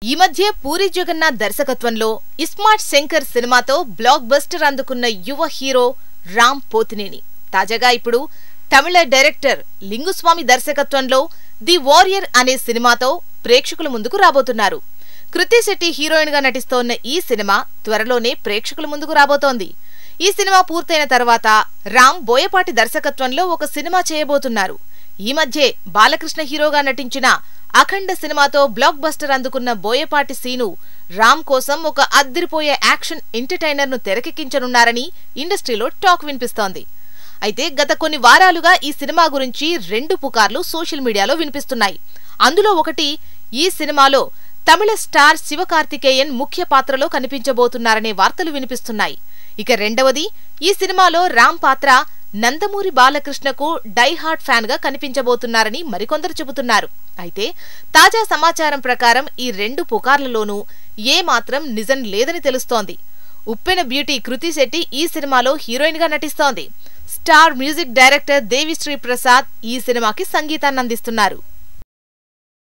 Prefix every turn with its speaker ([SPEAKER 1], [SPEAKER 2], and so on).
[SPEAKER 1] ఈ మధ్య పూరి జగన్నాథ్ దర్శకత్వంలో ఇస్మార్ట్ శంకర్ సినిమాతో బ్లాక్ బస్టర్ అందుకున్న యువ హీరో రామ్ పోతినేని తాజాగా ఇప్పుడు తమిళ డైరెక్టర్ లింగుస్వామి దర్శకత్వంలో ది వారియర్ అనే సినిమాతో ప్రేక్షకుల ముందుకు రాబోతున్నారు కృతి శెట్టి హీరోయిన్ గా నటిస్తోన్న ఈ సినిమా త్వరలోనే ప్రేక్షకుల ముందుకు రాబోతోంది ఈ సినిమా పూర్తయిన తర్వాత రామ్ బోయపాటి దర్శకత్వంలో ఒక సినిమా చేయబోతున్నారు ఈ మధ్యే బాలకృష్ణ హీరోగా నటించిన అఖండ సినిమాతో బ్లాక్ బస్టర్ అందుకున్న బోయపాటి సీను రామ్ కోసం ఒక అద్దిరిపోయే యాక్షన్ ఎంటర్టైనర్ ను తెరకెక్కించనున్నారని ఇండస్ట్రీలో టాక్ వినిపిస్తోంది అయితే గత కొన్ని వారాలుగా ఈ సినిమా గురించి రెండు పుకార్లు సోషల్ మీడియాలో వినిపిస్తున్నాయి అందులో ఒకటి ఈ సినిమాలో తమిళ స్టార్ శివకార్తికేయన్ ముఖ్య పాత్రలో కనిపించబోతున్నారనే వార్తలు వినిపిస్తున్నాయి ఇక రెండవది ఈ సినిమాలో రామ్ పాత్ర నందమూరి బాలకృష్ణకు డైహార్ట్ ఫ్యాన్ గా కనిపించబోతున్నారని మరికొందరు చెబుతున్నారు అయితే తాజా సమాచారం ప్రకారం ఈ రెండు పుకార్లలోనూ ఏ మాత్రం నిజం లేదని తెలుస్తోంది ఉప్పెన బ్యూటీ కృతి శెట్టి ఈ సినిమాలో హీరోయిన్ గా నటిస్తోంది star music director Devi Sri Prasad ఈ సినిమాకి సంగీతాన్ని అందిస్తున్నారు